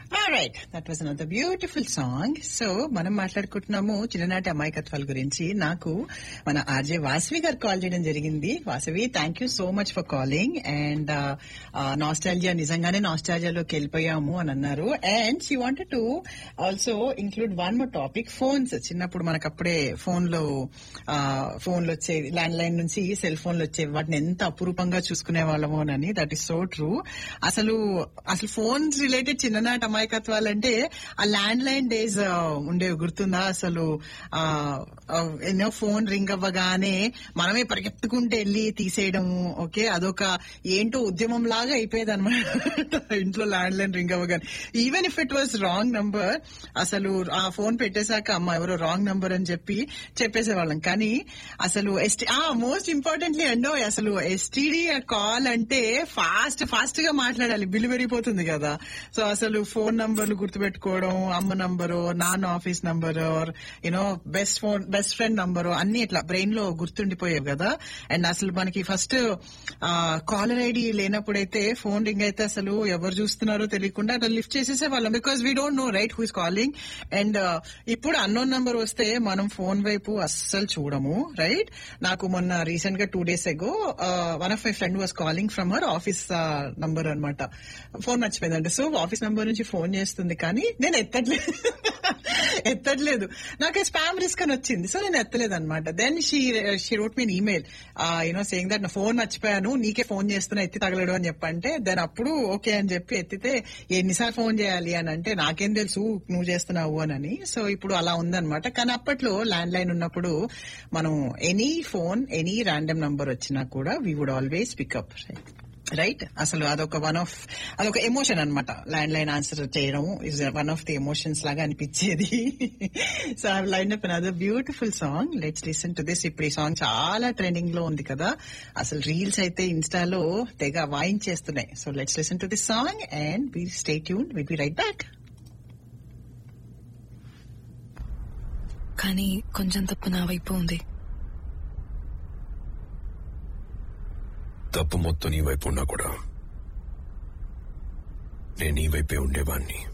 right that was another beautiful song so మనం మాట్లాడుకుంటున్నాము చిన్ననాటి అమాయకత్వాల గురించి నాకు మన ఆర్జే వాసవి గారు కాల్ చేయడం జరిగింది Vasavi thank you so much for calling and nostalgia నిజంగానే నాస్టాలజియాలోకి వెళ్ళిపోయాము అని అన్నారు and she wanted to also include one more topic phones చిన్నప్పుడు మనకు అప్పుడే ఫోన్ లో ఫోన్లు వచ్చేవి ల్యాండ్ లైన్ నుంచి సెల్ ఫోన్లు వచ్చేవి వాటిని ఎంత అపురూపంగా చూసుకునే వాళ్ళము అని దట్ ఈస్ సో ట్రూ అసలు అసలు ఫోన్స్ రిలేటెడ్ చిన్ననాటి అమాయకత్వాలు అంటే ఆ ల్యాండ్ లైన్ డేస్ ఉండేవి గుర్తుందా అసలు ఆ, ఆ, ఎన్నో ఫోన్ రింగ్ అవ్వగానే మనమే పరిగెత్తుకుంటూ వెళ్ళి తీసేయడము ఓకే అదొక ఏంటో ఉద్యమం లాగా అయిపోయేది అనమాట ఇంట్లో ల్యాండ్ లైన్ రింగ్ అవ్వగానే even if it was wrong number అసలు ఆ ఫోన్ పెట్టేశాక అమ్మ ఎవరో రాంగ్ నంబర్ అని చెప్పి చెప్పేసేవాళ్ళం కానీ అసలు ఎస్టీ ఆ మోస్ట్ ఇంపార్టెంట్లీ అండో అసలు ఎస్టీడీ కాల్ అంటే ఫాస్ట్ ఫాస్ట్ గా మాట్లాడాలి బిల్లు పెరిగిపోతుంది కదా సో అసలు ఫోన్ నంబర్లు గుర్తుపెట్టుకోవడం అమ్మ నంబరు నాన్న office number you know best phone best friend number అన్ని ఇట్లా బ్రెయిన్ లో గుర్తుండిపోయేవి కదా అండ్ అసలు మనకి ఫస్ట్ కాలర్ ఐడి లేనప్పుడైతే ఫోన్ రింగ్ అయితే అసలు ఎవరు చూస్తున్నారో తెలియకుండా అట్లా లిఫ్ట్ చేసేసే వాళ్ళం because we don't know right who is calling and ఇప్పుడు అన్నోన్ నంబర్ వస్తే మనం ఫోన్ వైపు అస్సలు చూడము రైట్ నాకు మొన్న రీసెంట్ గా two days ago one of my friend was calling from her office number అనమాట ఫోన్ మర్చిపోయిందంటే సో ఆఫీస్ నంబర్ నుంచి ఫోన్ చేస్తుంది కానీ నేను ఎత్తట్లేదు ఎత్తట్లేదు నాకు స్పామ్ రిస్క్ అని వచ్చింది సో నేను ఎత్తలేదు అనమాట then she she wrote me an email you know saying that నా ఫోన్ మర్చిపోయాను నీకే ఫోన్ చేస్తున్నా ఎత్తి తగలడు అని చెప్పంటే దెన్ అప్పుడు ఓకే అని చెప్పి ఎత్తితే ఎన్నిసార్లు ఫోన్ చేయాలి అని అంటే నాకేం తెలుసు నువ్వు చేస్తున్నావు అని సో ఇప్పుడు అలా ఉందన్నమాట కానీ అప్పట్లో ల్యాండ్ లైన్ ఉన్నప్పుడు మనం any phone any random number వచ్చినా కూడా we would always pick up right అసలు అదొక వన్ ఆఫ్ అదొక ఎమోషన్ అనమాట ల్యాండ్ లైన్ ఆన్సర్ చేయడం is one of the emotions లాగా అనిపించేది so I line up other beautiful song let's listen to this ఇప్పుడు ఈ సాంగ్ చాలా ట్రెండింగ్ లో ఉంది కదా అసలు రీల్స్ అయితే ఇన్స్టాలో తెగ వాయించేస్తున్నాయి so let's listen to this song and be stay tune will be right back కానీ కొంచెం తప్పు నా వైపు ఉంది తప్పు మొత్తం నీ వైపు ఉన్నా కూడా నేను నీ వైపే ఉండేవాణ్ణి